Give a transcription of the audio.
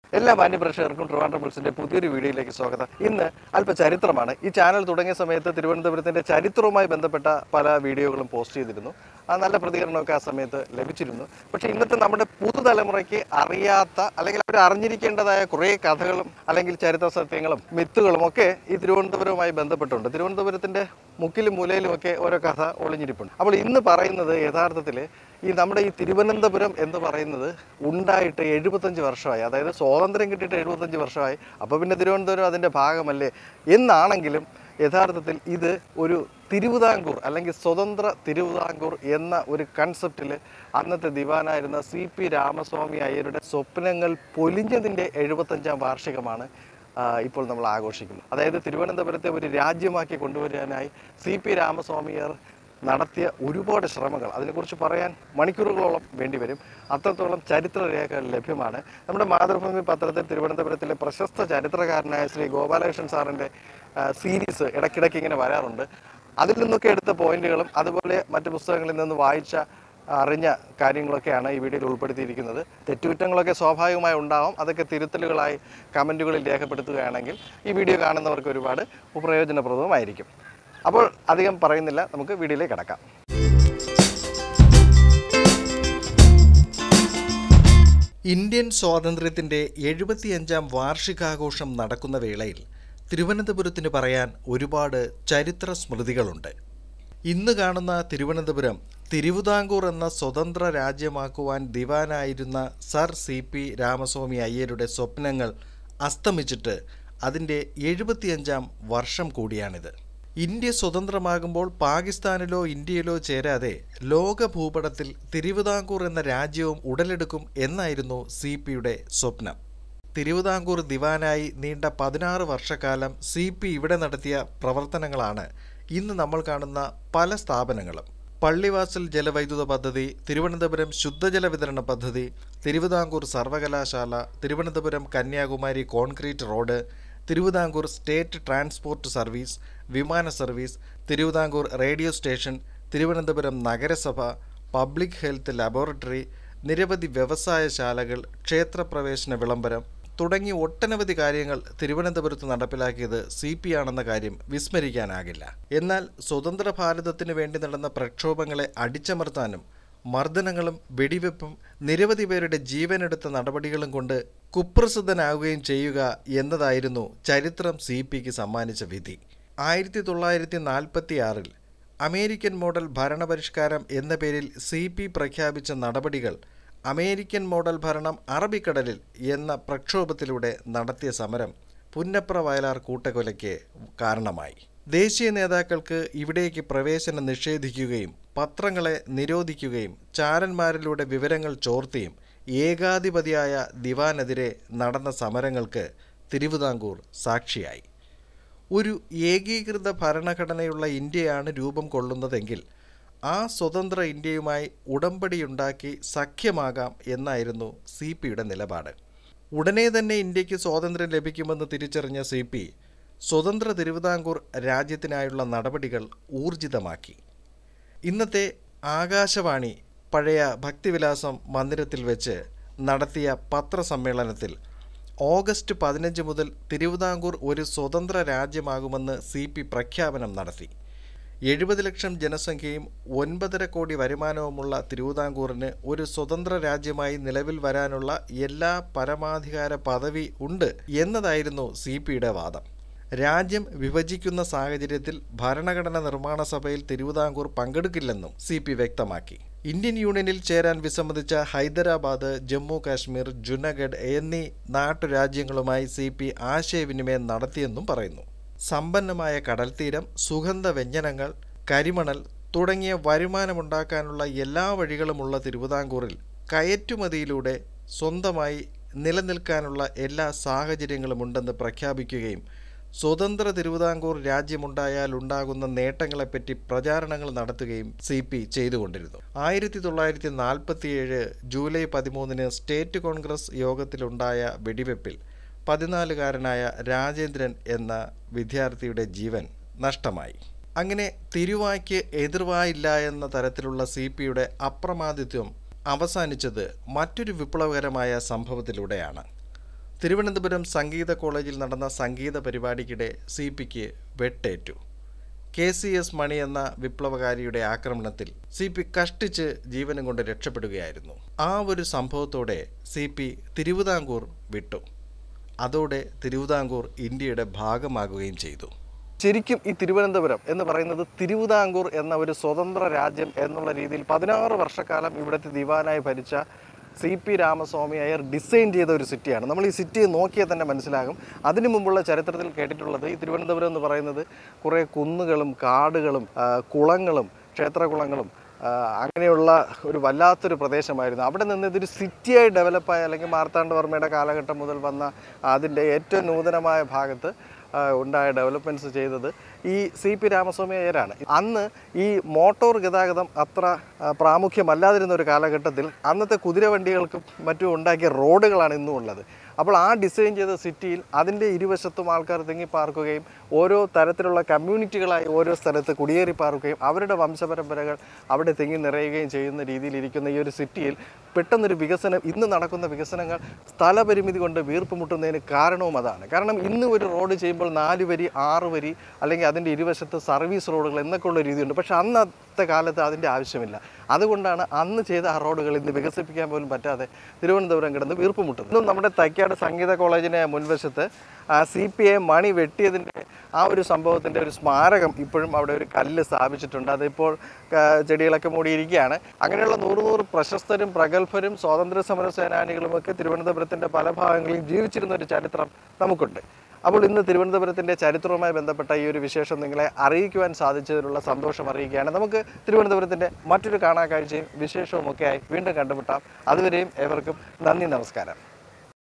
എല്ലാ മാന്യപ്രേക്ഷകർക്കും ട്രിവാൻഡ്രം പൾസിന്റെ പുതിയൊരു വീഡിയോയിലേക്ക് സ്വാഗതം ഇന്ന് അല്പ ചരിത്രമാണ് ഈ ചാനൽ തുടങ്ങിയ സമയത്ത് തിരുവനന്തപുരത്തിന്റെ ചരിത്രവുമായി ബന്ധപ്പെട്ട പല വീഡിയോകളും പോസ്റ്റ് ചെയ്തിരുന്നു ആ നല്ല പ്രതികരണമൊക്കെ ആ സമയത്ത് ലഭിച്ചിരുന്നു പക്ഷേ ഇന്നത്തെ നമ്മുടെ പുതുതലമുറയ്ക്ക് അറിയാത്ത അല്ലെങ്കിൽ അവർ അറിഞ്ഞിരിക്കേണ്ടതായ കുറേ കഥകളും അല്ലെങ്കിൽ ചരിത്ര സത്യങ്ങളും മിത്തുകളും ഒക്കെ ഈ തിരുവനന്തപുരവുമായി ബന്ധപ്പെട്ടുണ്ട് തിരുവനന്തപുരത്തിന്റെ മുക്കിലും മൂലയിലും ഒക്കെ ഓരോ കഥ ഒളിഞ്ഞിരിപ്പുണ്ട് അപ്പോൾ ഇന്ന് പറയുന്നത് യഥാർത്ഥത്തിൽ ഈ നമ്മുടെ ഈ തിരുവനന്തപുരം എന്ന് പറയുന്നത് ഉണ്ടായിട്ട് എഴുപത്തഞ്ച് വർഷമായി അതായത് സ്വാതന്ത്ര്യം കിട്ടിയിട്ട് എഴുപത്തഞ്ച് വർഷമായി അപ്പോൾ പിന്നെ തിരുവനന്തപുരം അതിൻ്റെ ഭാഗമല്ലേ എന്നാണെങ്കിലും യഥാർത്ഥത്തിൽ ഇത് ഒരു തിരുവിതാംകൂർ അല്ലെങ്കിൽ സ്വതന്ത്ര തിരുവിതാംകൂർ എന്ന ഒരു കൺസെപ്റ്റിൽ അന്നത്തെ ദിവാനായിരുന്ന സി പി രാമസ്വാമി അയ്യരുടെ സ്വപ്നങ്ങൾ പൊലിഞ്ഞതിൻ്റെ എഴുപത്തഞ്ചാം വാർഷികമാണ് ആ, ഇപ്പോൾ നമ്മൾ ആഘോഷിക്കുന്നത് അതായത് തിരുവനന്തപുരത്തെ ഒരു രാജ്യമാക്കി കൊണ്ടുവരാനായി സി പി രാമസ്വാമിയർ നടത്തിയ ഒരുപാട് ശ്രമങ്ങൾ അതിനെക്കുറിച്ച് പറയാൻ മണിക്കൂറുകളോളം വേണ്ടിവരും അത്രത്തോളം ചരിത്രരേഖകൾ ലഭ്യമാണ് നമ്മുടെ മാതൃഭൂമി പത്രത്തിൽ തിരുവനന്തപുരത്തിലെ പ്രശസ്ത ചരിത്രകാരനായ ശ്രീ ഗോപാലകൃഷ്ണൻ സാറിൻ്റെ സീരീസ് ഇടയ്ക്കിടയ്ക്ക് ഇങ്ങനെ വരാറുണ്ട് അതിൽ നിന്നൊക്കെ എടുത്ത പോയിന്റുകളും അതുപോലെ മറ്റു പുസ്തകങ്ങളിൽ നിന്ന് വായിച്ച അറിഞ്ഞ കാര്യങ്ങളൊക്കെയാണ് ഈ വീഡിയോയിൽ ഉൾപ്പെടുത്തിയിരിക്കുന്നത് തെറ്റുകുറ്റങ്ങളൊക്കെ സ്വാഭാവികമായി ഉണ്ടാവും അതൊക്കെ തിരുത്തലുകളായി കമൻറ്റുകളിൽ രേഖപ്പെടുത്തുകയാണെങ്കിൽ ഈ വീഡിയോ കാണുന്നവർക്ക് ഒരുപാട് ഉപപ്രയോജനപ്രദവുമായിരിക്കും അപ്പോൾ അധികം പറയുന്നില്ല നമുക്ക് വീഡിയോയിലേക്ക് കടക്കാം ഇന്ത്യൻ സ്വാതന്ത്ര്യത്തിന്റെ എഴുപത്തിയഞ്ചാം വാർഷികാഘോഷം നടക്കുന്ന വേളയിൽ തിരുവനന്തപുരത്തിന് പറയാൻ ഒരുപാട് ചരിത്ര സ്മൃതികളുണ്ട് ഇന്ന് കാണുന്ന തിരുവനന്തപുരം തിരുവിതാംകൂർ എന്ന സ്വതന്ത്ര രാജ്യമാക്കുവാൻ ദിവാനായിരുന്ന സർ സി പി രാമസ്വാമി അയ്യരുടെ സ്വപ്നങ്ങൾ അസ്തമിച്ചിട്ട് അതിൻ്റെ എഴുപത്തിയഞ്ചാം വർഷം കൂടിയാണിത് ഇന്ത്യ സ്വതന്ത്രമാകുമ്പോൾ പാകിസ്ഥാനിലോ ഇന്ത്യയിലോ ചേരാതെ ലോക ഭൂപടത്തിൽ തിരുവിതാംകൂർ എന്ന രാജ്യവും ഉടലെടുക്കും എന്നായിരുന്നു സി പിയുടെ സ്വപ്നം തിരുവിതാംകൂർ ദിവാനായി നീണ്ട പതിനാറ് വർഷക്കാലം സി പി ഇവിടെ നടത്തിയ പ്രവർത്തനങ്ങളാണ് ഇന്ന് നമ്മൾ കാണുന്ന പല സ്ഥാപനങ്ങളും പള്ളിവാസൽ ജലവൈദ്യുത പദ്ധതി തിരുവനന്തപുരം ശുദ്ധജല വിതരണ പദ്ധതി തിരുവിതാംകൂർ സർവകലാശാല Thiruvananthapuram Kanyakumari concrete road Thiruvithamkoor state transport service വിമാന service Thiruvithamkoor radio station Thiruvananthapuram നഗരസഭ പബ്ലിക് ഹെൽത്ത് ലബോറട്ടറി നിരവധി വ്യവസായശാലകൾ ക്ഷേത്രപ്രവേശന വിളംബരം തുടങ്ങി ഒട്ടനവധി കാര്യങ്ങൾ തിരുവനന്തപുരത്ത് നടപ്പിലാക്കിയത് സി പി ആണെന്ന കാര്യം വിസ്മരിക്കാനാകില്ല എന്നാൽ സ്വതന്ത്ര ഭാരതത്തിനു വേണ്ടി നടന്ന പ്രക്ഷോഭങ്ങളെ അടിച്ചമർത്താനും മർദ്ദനങ്ങളും വെടിവെപ്പും നിരവധി പേരുടെ ജീവനെടുത്ത നടപടികളും കൊണ്ട് കുപ്രസിദ്ധനാവുകയും ചെയ്യുക എന്നതായിരുന്നു ചരിത്രം സി പിക്ക് സമ്മാനിച്ച വിധി ആയിരത്തി തൊള്ളായിരത്തി നാൽപ്പത്തി ആറിൽ അമേരിക്കൻ മോഡൽ ഭരണപരിഷ്കാരം എന്ന പേരിൽ സി പി പ്രഖ്യാപിച്ച നടപടികൾ അമേരിക്കൻ മോഡൽ ഭരണം അറബിക്കടലിൽ എന്ന പ്രക്ഷോഭത്തിലൂടെ നടത്തിയ സമരം പുന്നപ്ര വയലാർ കൂട്ടക്കൊലയ്ക്ക് കാരണമായി ദേശീയ നേതാക്കൾക്ക് ഇവിടേക്ക് പ്രവേശനം നിഷേധിക്കുകയും പത്രങ്ങളെ നിരോധിക്കുകയും ചാരന്മാരിലൂടെ വിവരങ്ങൾ ചോർത്തിയും ഏകാധിപതിയായ ദിവാനെതിരെ നടന്ന സമരങ്ങൾക്ക് തിരുവിതാംകൂർ സാക്ഷിയായി ഒരു ഏകീകൃത ഭരണഘടനയുള്ള ഇന്ത്യയാണ് രൂപം കൊള്ളുന്നതെങ്കിൽ ആ സ്വതന്ത്ര ഇന്ത്യയുമായി ഉടമ്പടിയുണ്ടാക്കി സഖ്യമാകാം എന്നായിരുന്നു സി പിയുടെ നിലപാട് ഉടനെ തന്നെ ഇന്ത്യക്ക് സ്വാതന്ത്ര്യം ലഭിക്കുമെന്ന് തിരിച്ചറിഞ്ഞ സി പി സ്വതന്ത്ര തിരുവിതാംകൂർ രാജ്യത്തിനായുള്ള നടപടികൾ ഊർജിതമാക്കി ഇന്നത്തെ ആകാശവാണി പഴയ ഭക്തിവിലാസം മന്ദിരത്തിൽ വെച്ച് നടത്തിയ പത്രസമ്മേളനത്തിൽ ഓഗസ്റ്റ് പതിനഞ്ച് മുതൽ തിരുവിതാംകൂർ ഒരു സ്വതന്ത്ര രാജ്യമാകുമെന്ന് സി പി പ്രഖ്യാപനം നടത്തി എഴുപത് ലക്ഷം ജനസംഖ്യയും ഒൻപതര കോടി വരുമാനവുമുള്ള തിരുവിതാംകൂറിന് ഒരു സ്വതന്ത്ര രാജ്യമായി നിലവിൽ വരാനുള്ള എല്ലാ പരമാധികാര പദവി ഉണ്ട് എന്നതായിരുന്നു സി പിയുടെ വാദം രാജ്യം വിഭജിക്കുന്ന സാഹചര്യത്തിൽ ഭരണഘടന നിർമ്മാണ സഭയിൽ തിരുവിതാംകൂർ പങ്കെടുക്കില്ലെന്നും സി പി വ്യക്തമാക്കി ഇന്ത്യൻ യൂണിയനിൽ ചേരാൻ വിസമ്മതിച്ച ഹൈദരാബാദ് ജമ്മു കാശ്മീർ ജുനഗഡ് എന്നീ നാട്ടുരാജ്യങ്ങളുമായി സി പി ആശയവിനിമയം നടത്തിയെന്നും പറയുന്നു സമ്പന്നമായ കടൽത്തീരം സുഗന്ധ വ്യഞ്ജനങ്ങൾ കരിമണൽ തുടങ്ങിയ വരുമാനമുണ്ടാക്കാനുള്ള എല്ലാ വഴികളുമുള്ള തിരുവിതാംകൂറിൽ കയറ്റുമതിയിലൂടെ സ്വന്തമായി നിലനിൽക്കാനുള്ള എല്ലാ സാഹചര്യങ്ങളുമുണ്ടെന്ന് പ്രഖ്യാപിക്കുകയും സ്വതന്ത്ര തിരുവിതാംകൂർ രാജ്യമുണ്ടായാൽ ഉണ്ടാകുന്ന നേട്ടങ്ങളെപ്പറ്റി പ്രചാരണങ്ങൾ നടത്തുകയും സി പി ചെയ്തുകൊണ്ടിരുന്നു ആയിരത്തി തൊള്ളായിരത്തി നാൽപ്പത്തിയേഴ് ജൂലൈ പതിമൂന്നിന് സ്റ്റേറ്റ് കോൺഗ്രസ് യോഗത്തിലുണ്ടായ വെടിവെപ്പിൽ പതിനാലുകാരനായ രാജേന്ദ്രൻ എന്ന വിദ്യാർത്ഥിയുടെ ജീവൻ നഷ്ടമായി അങ്ങനെ തിരുവായ്ക്ക് എതിർവായില്ല എന്ന തരത്തിലുള്ള സി പിയുടെ അപ്രമാദിത്വം അവസാനിച്ചത് മറ്റൊരു വിപ്ലവകരമായ സംഭവത്തിലൂടെയാണ് തിരുവനന്തപുരം സംഗീത കോളേജിൽ നടന്ന സംഗീത പരിപാടിക്കിടെ സി പിക്ക് വെട്ടേറ്റു കെ സി എസ് മണി എന്ന വിപ്ലവകാരിയുടെ ആക്രമണത്തിൽ സി പി കഷ്ടിച്ച് ജീവനും കൊണ്ട് രക്ഷപ്പെടുകയായിരുന്നു ആ ഒരു സംഭവത്തോടെ സി പി തിരുവിതാംകൂർ വിട്ടു അതോടെ തിരുവിതാംകൂർ ഇന്ത്യയുടെ ഭാഗമാകുകയും ചെയ്തു ശരിക്കും ഈ തിരുവനന്തപുരം എന്ന് പറയുന്നത് തിരുവിതാംകൂർ എന്ന ഒരു സ്വതന്ത്ര രാജ്യം എന്നുള്ള രീതിയിൽ പതിനാറ് വർഷക്കാലം ഇവിടുത്തെ ദിവാനായി ഭരിച്ച C P Ramaswamy Iyer design ചെയ്ത ഒരു സിറ്റിയാണ് നമ്മൾ ഈ സിറ്റിയെ നോക്കിയാൽ തന്നെ മനസ്സിലാകും അതിനു മുമ്പുള്ള ചരിത്രത്തിൽ കേട്ടിട്ടുള്ളത് ഈ തിരുവനന്തപുരം എന്ന് പറയുന്നത് കുറേ കുന്നുകളും കാടുകളും ആ, കുളങ്ങളും ക്ഷേത്രകുളങ്ങളും ആ, അങ്ങനെയുള്ള ഒരു വല്ലാത്തൊരു പ്രദേശമായിരുന്നു അവിടെ നിന്ന് ഇതൊരു സിറ്റിയായി ഡെവലപ്പായ അല്ലെങ്കിൽ മാർത്താണ്ഡവർമ്മയുടെ കാലഘട്ടം മുതൽ വന്ന അതിൻ്റെ ഏറ്റവും നൂതനമായ ഭാഗത്ത് ആ, ഉണ്ടായ ഡെവലപ്മെൻറ്റ്സ് ചെയ്തത് ഈ സി പി രാമസ്വാമി അയ്യരാണ് അന്ന് ഈ മോട്ടോർ ഗതാഗതം അത്ര ആ, പ്രാമുഖ്യമല്ലാതിരുന്ന ഒരു കാലഘട്ടത്തിൽ അന്നത്തെ കുതിരവണ്ടികൾക്കും മറ്റും ഉണ്ടാക്കിയ റോഡുകളാണ് ഇന്നും ഉള്ളത് അപ്പോൾ ആ ഡിസൈൻ ചെയ്ത സിറ്റിയിൽ അതിൻ്റെ ഇരുവശത്തും ആൾക്കാർ തിങ്ങി പാർക്കുകയും ഓരോ തരത്തിലുള്ള കമ്മ്യൂണിറ്റികളായി ഓരോ സ്ഥലത്ത് കുടിയേറി പാർക്കുകയും അവരുടെ വംശപരമ്പരകൾ അവിടെ തിങ്ങി നിറയുകയും ചെയ്യുന്ന രീതിയിൽ ഇരിക്കുന്ന ഈ ഒരു സിറ്റിയിൽ പെട്ടെന്നൊരു വികസനം ഇന്ന് നടക്കുന്ന വികസനങ്ങൾ സ്ഥലപരിമിതി കൊണ്ട് വീർപ്പ് മുട്ടുന്നതിന് കാരണവും അതാണ് കാരണം ഇന്ന് ഒരു റോഡ് ചെയ്യുമ്പോൾ നാല് വരി ആറ് വരി അല്ലെങ്കിൽ അതിൻ്റെ ഇരുവശത്ത് സർവീസ് റോഡുകൾ എന്നൊക്കെയുള്ള രീതിയുണ്ട് പക്ഷെ അന്നത്തെ കാലത്ത് അതിൻ്റെ ആവശ്യമില്ല അതുകൊണ്ടാണ് അന്ന് ചെയ്ത ആ റോഡുകൾ ഇന്ന് വികസിപ്പിക്കാൻ പോലും പറ്റാതെ തിരുവനന്തപുരം കിടന്ന് വീർപ്പ് മുട്ടുന്നത് ഇന്നും നമ്മുടെ തൈക്കാട് സംഗീത കോളേജിന് മുൻവശത്ത് സി പി ഐ മണി വെട്ടിയതിൻ്റെ ആ ഒരു സംഭവത്തിൻ്റെ ഒരു സ്മാരകം ഇപ്പോഴും അവിടെ ഒരു കല്ല് സ്ഥാപിച്ചിട്ടുണ്ട് അതിപ്പോൾ ആ, ചെടികളൊക്കെ മൂടിയിരിക്കുകയാണ് അങ്ങനെയുള്ള നൂറ് നൂറ് പ്രശസ്തരും പ്രഗത്ഭരും സ്വാതന്ത്ര്യ സമര സേനാനികളുമൊക്കെ തിരുവനന്തപുരത്തിൻ്റെ പല ഭാഗങ്ങളിൽ ജീവിച്ചിരുന്ന ഒരു ചരിത്രം നമുക്കുണ്ട് അപ്പോൾ ഇന്ന് തിരുവനന്തപുരത്തിൻ്റെ ചരിത്രവുമായി ബന്ധപ്പെട്ട ഈ ഒരു വിശേഷം നിങ്ങളെ അറിയിക്കുവാൻ സാധിച്ചതിലുള്ള സന്തോഷം അറിയിക്കുകയാണ് നമുക്ക് തിരുവനന്തപുരത്തിൻ്റെ മറ്റൊരു കാണാ കാഴ്ചയും വിശേഷവും ഒക്കെ ആയി വീണ്ടും കണ്ടുമുട്ടാം അതുവരെയും ഏവർക്കും നന്ദി നമസ്കാരം